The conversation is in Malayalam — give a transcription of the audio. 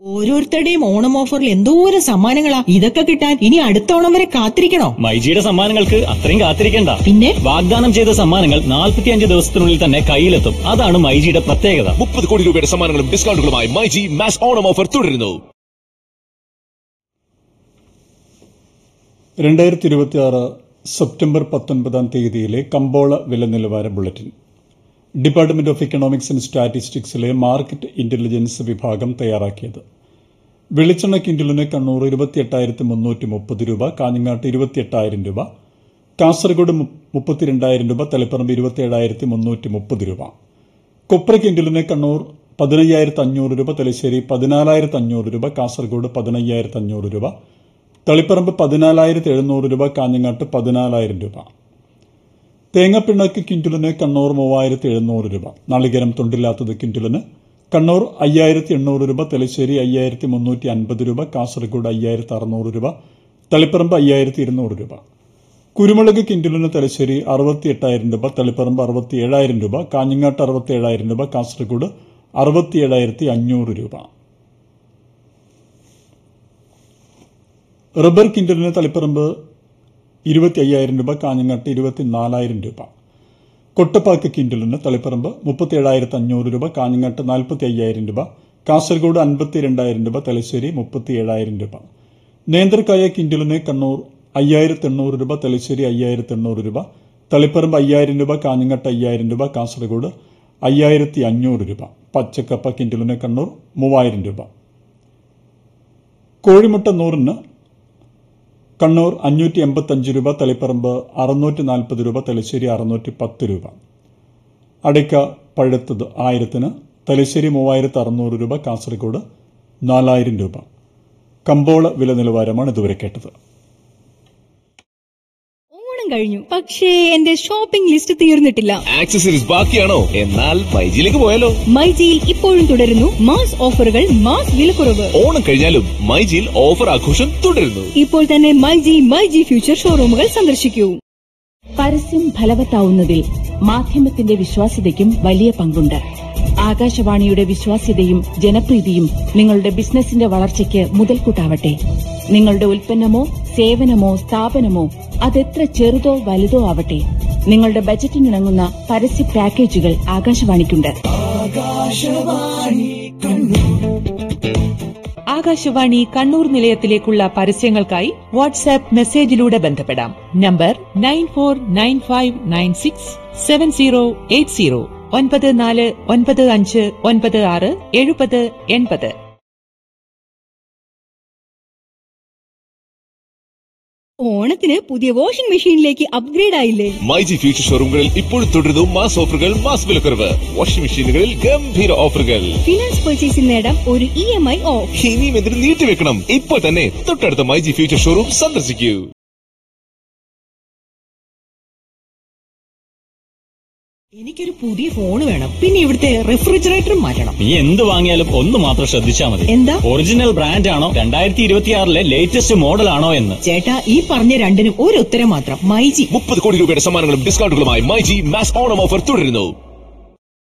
ഓരോരുത്തരുടെയും ഓണം ഓഫറിൽ എന്തോരം സമ്മാനങ്ങളാ ഇതൊക്കെ കിട്ടാൻ ഇനി അടുത്ത ഓണം വരെ കാത്തിരിക്കണോ മൈജിയുടെ സമ്മാനങ്ങൾക്ക് അത്രയും കാത്തിരിക്കണ്ട പിന്നെ വാഗ്ദാനം ചെയ്ത സമ്മാനങ്ങൾ 45 ദിവസത്തിനുള്ളിൽ തന്നെ കയ്യിലെത്തും അതാണ് മൈജിയുടെ പ്രത്യേകത മുപ്പത് കോടി രൂപയുടെ സമ്മാനങ്ങളും ഡിസ്കൗണ്ടുകളുമായി മൈജി മാസ് ഓണം ഓഫർ തുടരുന്നു രണ്ടായിരത്തി ഇരുപത്തിയാറ് സെപ്റ്റംബർ പത്തൊൻപതാം തീയതിയിലെ കമ്പോള വില നിലവാര bulletin department of economics and സ്റ്റാറ്റിസ്റ്റിക്സിലെ മാർക്കറ്റ് ഇന്റലിജൻസ് വിഭാഗം തയ്യാറാക്കിയത് വെളിച്ചെണ്ണ കിൻഡലിന് കണ്ണൂർ ഇരുപത്തിയെട്ടായിരത്തി മുന്നൂറ്റി മുപ്പത് രൂപ കാഞ്ഞങ്ങാട്ട് ഇരുപത്തിയെട്ടായിരം രൂപ കാസർഗോഡ് മു- മുപ്പത്തിരണ്ടായിരം രൂപ തലപ്പറമ്പ് ഇരുപത്തിയേഴായിരത്തി മുന്നൂറ്റി മുപ്പത് രൂപ കൊപ്ര കിൻഡലിന് കണ്ണൂർ പതിനയ്യായിരത്തി അഞ്ഞൂറ് രൂപ തലശ്ശേരി പതിനാലായിരത്തി അഞ്ഞൂറ് രൂപ കാസർഗോഡ് പതിനയ്യായിരത്തി അഞ്ഞൂറ് രൂപ തളിപ്പറമ്പ് പതിനാലായിരത്തി എഴുന്നൂറ് രൂപ കാഞ്ഞങ്ങാട്ട് പതിനാലായിരം രൂപ തേങ്ങപ്പിണ്ണക്ക് ക്വിന്റലിന് കണ്ണൂർ മൂവായിരത്തി എഴുന്നൂറ് രൂപ നാളികേരം തൊണ്ടില്ലാത്തത് ക്വിന്റലിന് കണ്ണൂർ അയ്യായിരത്തി എണ്ണൂറ് രൂപ തലശ്ശേരി അയ്യായിരത്തി മുന്നൂറ്റി അൻപത് രൂപ കാസർഗോഡ് അയ്യായിരത്തി അറുന്നൂറ് രൂപ തളിപ്പറമ്പ് അയ്യായിരത്തി ഇരുന്നൂറ് രൂപ കുരുമുളക് കിൻഡലിന് തലശ്ശേരി അറുപത്തി എട്ടായിരം രൂപ തളിപ്പറമ്പ് അറുപത്തി ഏഴായിരം രൂപ കാഞ്ഞങ്ങാട്ട് അറുപത്തി ഏഴായിരം രൂപ കാസർഗോഡ് അറുപത്തി ഏഴായിരത്തി അഞ്ഞൂറ് രൂപ റബ്ബർ കിൻഡലിന് തളിപ്പറമ്പ് ഇരുപത്തി അയ്യായിരം രൂപ കാഞ്ഞങ്ങാട്ട് ഇരുപത്തിനാലായിരം രൂപ കൊട്ടപ്പാക്ക് കിൻഡലിന് തളിപ്പറമ്പ് മുപ്പത്തി ഏഴായിരത്തി അഞ്ഞൂറ് രൂപ കാഞ്ഞങ്ങാട്ട് നാൽപ്പത്തി അയ്യായിരം രൂപ കാസർഗോഡ് അൻപത്തി രണ്ടായിരം രൂപ തലശ്ശേരി മുപ്പത്തി ഏഴായിരം രൂപ നേന്ത്രക്കായ കിൻഡലിന് കണ്ണൂർ അയ്യായിരത്തി എണ്ണൂറ് രൂപ തലശ്ശേരി അയ്യായിരത്തി എണ്ണൂറ് രൂപ തളിപ്പറമ്പ് അയ്യായിരം രൂപ കാഞ്ഞങ്ങാട്ട് അയ്യായിരം രൂപ കാസർഗോഡ് അയ്യായിരത്തി അഞ്ഞൂറ് രൂപ പച്ചക്കപ്പ കിൻഡലിന് കണ്ണൂർ മൂവായിരം രൂപ കോഴിമുട്ട നൂറിന് കണ്ണൂർ അഞ്ഞൂറ്റി എൺപത്തഞ്ച് രൂപ തളിപ്പറമ്പ് അറുന്നൂറ്റി നാൽപ്പത് രൂപ തലശ്ശേരി അറുന്നൂറ്റി പത്ത് രൂപ അടയ്ക്ക പഴുത്തത് ആയിരത്തിന് തലശ്ശേരി മൂവായിരത്തി അറുന്നൂറ് രൂപ കാസർഗോഡ് നാലായിരം രൂപ കമ്പോള വില നിലവാരമാണ് ഇതുവരെ കേട്ടത് ഓണം കഴിഞ്ഞു പക്ഷേ എന്റെ ഷോപ്പിംഗ് ലിസ്റ്റ് തീർന്നിട്ടില്ല ആക്സസറീസ് ബാക്കിയാണോ എന്നാൽ മൈജിയിലേക്ക് പോയാലോ മൈജിയിൽ ഇപ്പോഴും തുടരുന്നു മാസ് ഓഫറുകൾ മാസ് വിലക്കുറവ് ഓണം കഴിഞ്ഞാലും മൈജിയിൽ ഓഫർ ആഘോഷം തുടരുന്നു ഇപ്പോൾ തന്നെ മൈജി മൈജി ഫ്യൂച്ചർ ഷോറൂമുകൾ സന്ദർശിക്കൂ പരസ്യം ഫലവത്താവുന്നതിൽ മാധ്യമത്തിന്റെ വിശ്വാസ്യതയ്ക്കും വലിയ പങ്കുണ്ട് ആകാശവാണിയുടെ വിശ്വാസ്യതയും ജനപ്രീതിയും നിങ്ങളുടെ ബിസിനസിന്റെ വളർച്ചയ്ക്ക് മുതൽക്കൂട്ടാവട്ടെ നിങ്ങളുടെ ഉൽപ്പന്നമോ സേവനമോ സ്ഥാപനമോ അതെത്ര ചെറുതോ വലുതോ ആവട്ടെ നിങ്ങളുടെ ബജറ്റിനിണങ്ങുന്ന പരസ്യ പാക്കേജുകൾ ആകാശവാണിക്കുണ്ട് ആകാശവാണി കണ്ണൂർ നിലയത്തിലേക്കുള്ള പരസ്യങ്ങൾക്കായി വാട്സാപ്പ് മെസ്സേജിലൂടെ ബന്ധപ്പെടാം number nine four nine five nine six seven zero eight zero ഒൻപത് നാല് ഒൻപത് അഞ്ച് ഒൻപത് ആറ് എഴുപത് എൺപത് ഓണത്തിന് പുതിയ വാഷിംഗ് മെഷീനിലേക്ക് അപ്ഗ്രേഡ് ആയില്ലേ മൈജി ഫ്യൂച്ചർ ഷോറൂമുകളിൽ ഇപ്പോൾ തുടരുന്നു മാസ് ഓഫറുകൾ മാസ് വിലക്കുറവ് വാഷിംഗ് മെഷീനുകളിൽ ഗംഭീര ഓഫറുകൾ ഫിനാൻസ് പർച്ചേസിൽ നേടാം ഒരു ഇ എം ഐ ഓഫ് ഇനിയും എന്തിനു നീട്ടിവെക്കണം ഇപ്പോൾ തന്നെ തൊട്ടടുത്ത മൈജി ഫ്യൂച്ചർ ഷോറൂം സന്ദർശിക്കൂ എനിക്കൊരു പുതിയ ഫോൺ വേണം പിന്നെ ഇവിടുത്തെ റെഫ്രിജറേറ്ററും മാറ്റണം നീ എന്ത് വാങ്ങിയാലും ഒന്ന് മാത്രം ശ്രദ്ധിച്ചാൽ മതി എന്താ ഒറിജിനൽ ബ്രാൻഡ് ആണോ രണ്ടായിരത്തി ഇരുപത്തിയാറിലെ ലേറ്റസ്റ്റ് മോഡൽ ആണോ എന്ന് ചേട്ടാ ഈ പറഞ്ഞ രണ്ടിനും ഒരു ഉത്തരം മാത്രം മൈജി മുപ്പത് കോടി രൂപയുടെ സമ്മാനങ്ങളും ഡിസ്കൗണ്ടുകളുമായി മൈജി മാസ് ഓണം ഓഫർ തുടരുന്നു